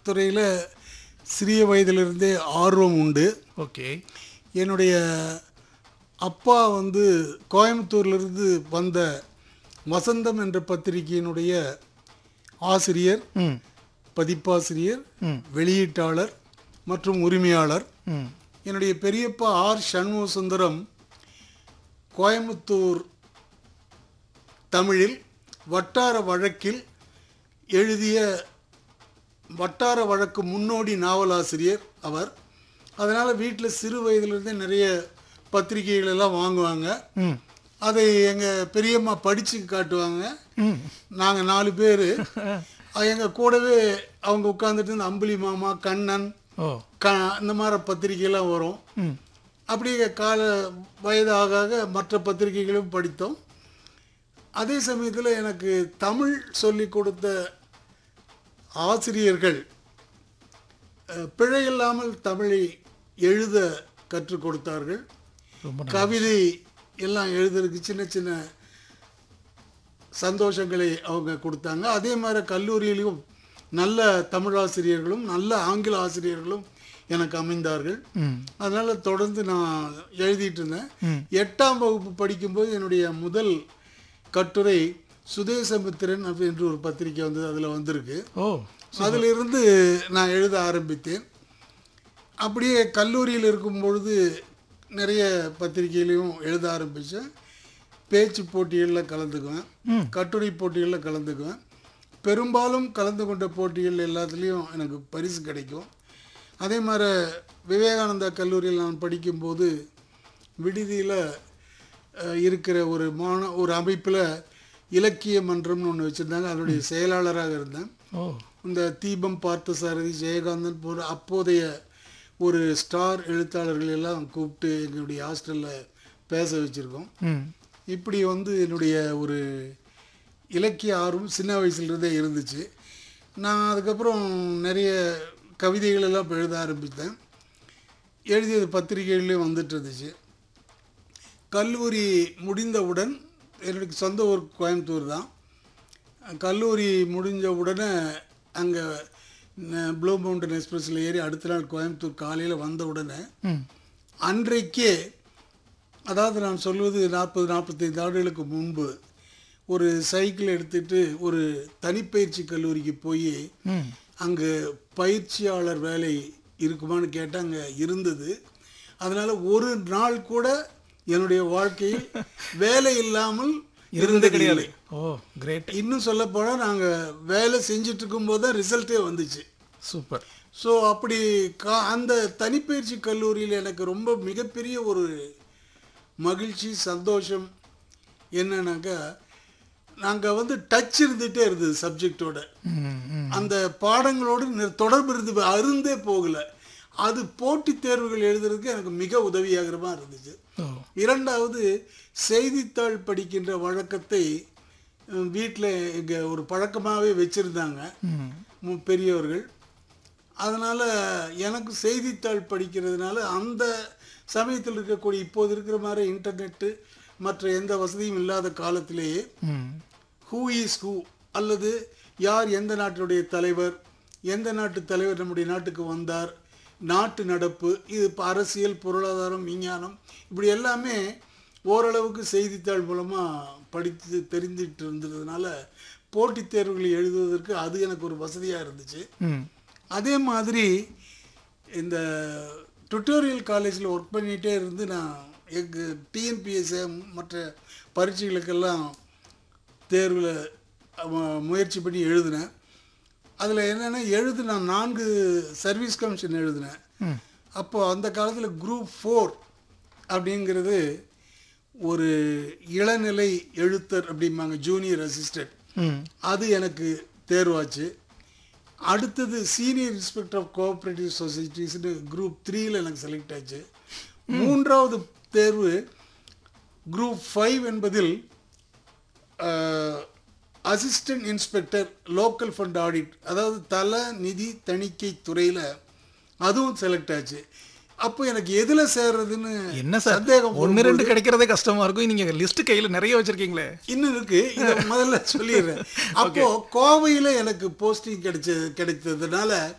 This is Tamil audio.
துறையில் சிறிய வயதிலிருந்தே ஆர்வம் உண்டு ஓகே என்னுடைய அப்பா வந்து கோயம்புத்தூர்லேருந்து வந்த வசந்தம் என்ற பத்திரிகையினுடைய ஆசிரியர் ம் பதிப்பாசிரியர் வெளியீட்டாளர் மற்றும் உரிமையாளர் ம் என்னுடைய பெரியப்பா ஆர் சண்முக சுந்தரம் கோயம்புத்தூர் தமிழில் வட்டார வழக்கில் எழுதிய வட்டார வழக்கு முன்னோடி நாவலாசிரியர் அவர் அதனால் வீட்டில் சிறு வயதிலிருந்தே நிறைய பத்திரிகைகள் எல்லாம் வாங்குவாங்க ம் அதை எங்கள் பெரியம்மா படித்து காட்டுவாங்க ம் நாங்கள் நாலு பேர் எங்கள் கூடவே அவங்க உட்காந்துட்டு இந்த அம்புலி மாமா கண்ணன் ஓ க இந்த மாதிரி பத்திரிகைலாம் வரும் ம் அப்படியே கால வயது ஆக ஆக மற்ற பத்திரிகைகளும் படித்தோம் அதே சமயத்தில் எனக்கு தமிழ் சொல்லி கொடுத்த ஆசிரியர்கள் அஹ், பிழையில்லாமல் தமிழை எழுத கற்றுக் கொடுத்தார்கள் ரொம்ப கவிதை எல்லாம் எழுதுறதுக்கு சின்ன சின்ன சந்தோஷங்களை அவங்க கொடுத்தாங்க அதே மாதிரி கல்லூரியிலும் நல்ல தமிழாசிரியர்களும் நல்ல ஆங்கில ஆசிரியர்களும் எனக்கு அமைந்தார்கள் ம் அதனால் தொடர்ந்து நான் எழுதிட்டு இருந்தேன் ம். எட்டாம் வகுப்பு படிக்கும்போது என்னுடைய முதல் கட்டுரை சுதேசமித்திரன் அப்படின்ற ஒரு பத்திரிக்கை வந்தது அதில் வந்திருக்கு ஓ அதிலிருந்து நான் எழுத ஆரம்பித்தேன் அப்படியே கல்லூரியில் இருக்கும் பொழுது நிறைய பத்திரிகையிலையும் எழுத ஆரம்பித்தேன் பேச்சு போட்டிகளில் கலந்துக்குவேன் கட்டுரை போட்டிகளில் கலந்துக்குவேன் பெரும்பாலும் கலந்து கொண்ட போட்டிகள் எல்லாத்துலேயும் எனக்கு பரிசு கிடைக்கும் அதே மாதிரி விவேகானந்தா கல்லூரியில் நான் படிக்கும்போது விடுதியில் அஹ், இருக்கிற ஒரு மாண ஒரு அமைப்பில் இலக்கிய மன்றம்னு ஒன்று வச்சுருந்தாங்க அதனுடைய செயலாளராக இருந்தேன் ஓ இந்த தீபம் பார்த்தசாரதி ஜெயகாந்தன் போன்ற அப்போதைய ஒரு ஸ்டார் எழுத்தாளர்கள் எல்லாம் கூப்பிட்டு எங்களுடைய ஹாஸ்டலில் பேச வச்சுருக்கோம் ம் இப்படி வந்து என்னுடைய ஒரு இலக்கிய ஆர்வம் சின்ன வயசுலேருந்தே இருந்துச்சு நான் அதுக்கப்புறம் நிறைய கவிதைகள் எல்லாம் இப்ப எழுத ஆரம்பித்தேன் எழுதியது பத்திரிகைகள்லேயும் வந்துட்டு இருந்துச்சு கல்லூரி முடிந்தவுடன் என்னுடைய சொந்த ஊர் கோயம்புத்தூர் தான் கல்லூரி முடிஞ்ச உடனே அங்கே ப்ளூ மவுண்டன் எக்ஸ்பிரஸில் ஏறி அடுத்த நாள் கோயம்புத்தூர் காலையில் வந்த உடனே ம் அன்றைக்கே அதாவது நான் சொல்வது நாற்பது நாற்பத்தைந்து ஆண்டுகளுக்கு முன்பு ஒரு சைக்கிள் எடுத்துட்டு ஒரு தனிப்பயிற்சி கல்லூரிக்கு போய் ம் அங்கே பயிற்சியாளர் வேலை இருக்குமான்னு கேட்டால் அங்கே இருந்தது அதனால் ஒரு நாள் கூட என்னுடைய வாழ்க்கையில் வேலை இல்லாமல் இருந்தது கிடையாது ஓ கிரேட் இன்னும் சொல்ல போனால் நாங்கள் வேலை செஞ்சுட்டு இருக்கும்போது தான் ரிசல்ட்டே வந்துச்சு சூப்பர் ஸோ அப்படி கா அந்த தனிப்பயிற்சி கல்லூரியில் எனக்கு ரொம்ப மிகப்பெரிய ஒரு மகிழ்ச்சி சந்தோஷம் என்னன்னாக்கா நாங்கள் வந்து டச் இருந்துகிட்டே இருந்தது சப்ஜெக்டோட ம் ம் அந்த பாடங்களோடு நி- தொடர்பு இருந்து அருந்தே போகலை அது போட்டித் தேர்வுகள் எழுதுறதுக்கு எனக்கு மிக உதவியாகிற மாதிரி இருந்துச்சு ஓ இரண்டாவது செய்தித்தாள் படிக்கின்ற வழக்கத்தை வீட்டில் எங்கள் ஒரு பழக்கமாகவே வச்சுருந்தாங்க ம் மு- பெரியவர்கள் அதனால் எனக்கு செய்தித்தாள் படிக்கிறதுனால அந்த சமயத்தில் இருக்கக்கூடிய இப்போது இருக்கிற மாதிரி இன்டர்நெட்டு மற்ற எந்த வசதியும் இல்லாத காலத்திலேயே ம் ஹூ இஸ் ஹூ அல்லது யார் எந்த நாட்டினுடைய தலைவர் எந்த நாட்டு தலைவர் நம்முடைய நாட்டுக்கு வந்தார் நாட்டு நடப்பு இது இப்போ அரசியல் பொருளாதாரம் விஞ்ஞானம் இப்படி எல்லாமே ஓரளவுக்கு செய்தித்தாள் மூலமாக படித்து தெரிஞ்சிட்டு இருந்ததுனால போட்டித் தேர்வுகளை எழுதுவதற்கு அது எனக்கு ஒரு வசதியாக இருந்துச்சு ம் அதே மாதிரி இந்த டுட்டோரியல் காலேஜில் ஒர்க் பண்ணிகிட்டே இருந்து நான் எங்கள் டிஎன்பிஎஸ்ஏ மற்ற பரீட்சைகளுக்கெல்லாம் தேர்வில் முயற்சி பண்ணி எழுதினேன் அதில் என்னென்னா எழுது நான் நான்கு சர்வீஸ் கமிஷன் எழுதினேன் ம் அப்போ அந்த காலத்தில் குரூப் ஃபோர் அப்படிங்கிறது ஒரு இளநிலை எழுத்தர் அப்படிம்பாங்க ஜூனியர் அசிஸ்டன்ட் ம் அது எனக்கு தேர்வாச்சு அடுத்தது சீனியர் இன்ஸ்பெக்டர் ஆஃப் கோஆப்ரேட்டிவ் சொசைட்டிஸ்னு குரூப் த்ரீயில் எனக்கு செலக்ட் ஆச்சு மூன்றாவது தேர்வு குரூப் ஃபைவ் என்பதில் assistant inspector local fund audit அதாவது தல நிதி தணிக்கை துறையில் அதுவும் செலக்ட் ஆச்சு அப்போ எனக்கு எதில் சேர்றதுன்னு என்ன சார் சந்தேகம் ஒன்று ரெண்டு கிடைக்கிறதே கஷ்டமா இருக்கும் நீங்க லிஸ்ட் கையில நிறைய வச்சிருக்கீங்களே இன்னும் இருக்கு இதை முதல்ல சொல்லிடுறேன் அப்போ கோவையில் எனக்கு போஸ்டிங் கிடைச்ச கிடைத்ததுனால